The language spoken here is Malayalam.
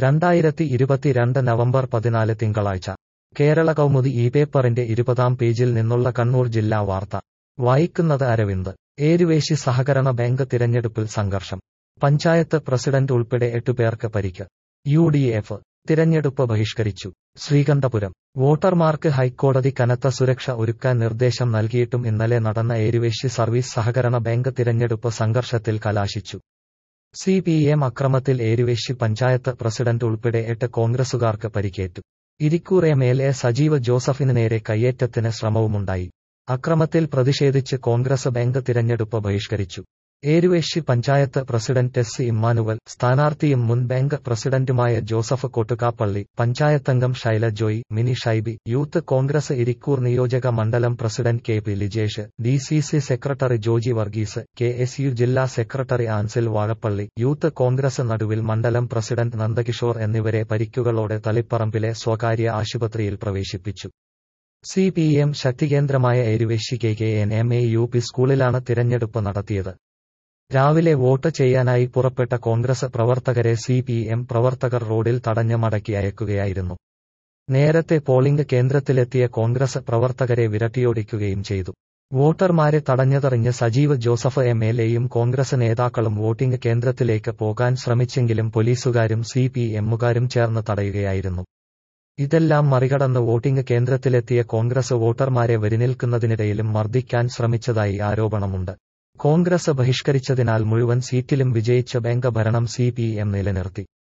രണ്ടായിരത്തി ഇരുപത്തിരണ്ട് നവംബർ പതിനാല് തിങ്കളാഴ്ച കേരള കൗമുദി ഈ പേപ്പറിന്റെ ഇരുപതാം പേജിൽ നിന്നുള്ള കണ്ണൂർ ജില്ലാ വാർത്ത വായിക്കുന്നത് അരവിന്ദ് ഏരുവേശി സഹകരണ ബാങ്ക് തിരഞ്ഞെടുപ്പിൽ സംഘർഷം പഞ്ചായത്ത് പ്രസിഡന്റ് ഉൾപ്പെടെ എട്ടുപേർക്ക് പരിക്ക് യു ഡി എഫ് തിരഞ്ഞെടുപ്പ് ബഹിഷ്കരിച്ചു ശ്രീകണ്ഠപുരം വോട്ടർമാർക്ക് ഹൈക്കോടതി കനത്ത സുരക്ഷ ഒരുക്കാൻ നിർദ്ദേശം നൽകിയിട്ടും ഇന്നലെ നടന്ന ഏരുവേശി സർവീസ് സഹകരണ ബാങ്ക് തിരഞ്ഞെടുപ്പ് സംഘർഷത്തിൽ കലാശിച്ചു സി പി എം അക്രമത്തിൽ ഏരുവേശി പഞ്ചായത്ത് പ്രസിഡന്റ് ഉൾപ്പെടെ എട്ട് കോൺഗ്രസുകാർക്ക് പരിക്കേറ്റു Irikkur M L A Sajeev ജോസഫിന് നേരെ കയ്യേറ്റത്തിന് ശ്രമവുമുണ്ടായി അക്രമത്തിൽ പ്രതിഷേധിച്ച് കോൺഗ്രസ് ബാങ്ക് തിരഞ്ഞെടുപ്പ് ബഹിഷ്കരിച്ചു Eruvessi panchayat president S Emmanuel സ്ഥാനാർത്ഥിയും മുൻ ബാങ്ക് പ്രസിഡന്റുമായ ജോസഫ് കൊട്ടുകാപ്പള്ളി പഞ്ചായത്തംഗം Shaila Joy Mini Shaibi youth Congress Irikkur നിയോജക മണ്ഡലം president K P Lijesh D C C secretary Joji Varghese K S U ജില്ലാ secretary Ansil Vazhappally youth Congress Naduvil മണ്ഡലം പ്രസിഡന്റ് നന്ദകിഷോർ എന്നിവരെ പരിക്കുകളോടെ തളിപ്പറമ്പിലെ സ്വകാര്യ ആശുപത്രിയിൽ പ്രവേശിപ്പിച്ചു സി പി എം ശക്തികേന്ദ്രമായ Eruvessi K K N M A U P സ്കൂളിലാണ് തിരഞ്ഞെടുപ്പ് നടത്തിയത് രാവിലെ വോട്ട് ചെയ്യാനായി പുറപ്പെട്ട കോൺഗ്രസ് പ്രവർത്തകരെ സി പി എം പ്രവർത്തകർ റോഡിൽ തടഞ്ഞ് മടക്കി അയക്കുകയായിരുന്നു നേരത്തെ പോളിംഗ് കേന്ദ്രത്തിലെത്തിയ കോൺഗ്രസ് പ്രവർത്തകരെ വിരട്ടിയോടിക്കുകയും ചെയ്തു വോട്ടർമാരെ തടഞ്ഞതറിഞ്ഞ് സജീവ് ജോസഫ് എം എൽ എയും കോൺഗ്രസ് നേതാക്കളും വോട്ടിംഗ് കേന്ദ്രത്തിലേക്ക് പോകാൻ ശ്രമിച്ചെങ്കിലും പോലീസുകാരും സി പി എമ്മുകാരും ചേർന്ന് തടയുകയായിരുന്നു ഇതെല്ലാം മറികടന്ന് വോട്ടിംഗ് കേന്ദ്രത്തിലെത്തിയ കോൺഗ്രസ് വോട്ടർമാരെ വരിനിൽക്കുന്നതിനിടയിലും മർദ്ദിക്കാൻ ശ്രമിച്ചതായി ആരോപണമുണ്ട് കോൺഗ്രസ് ബഹിഷ്കരിച്ചതിനാൽ മുഴുവൻ സീറ്റിലും വിജയിച്ച ബാങ്ക് ഭരണം സി പി എം നിലനിർത്തി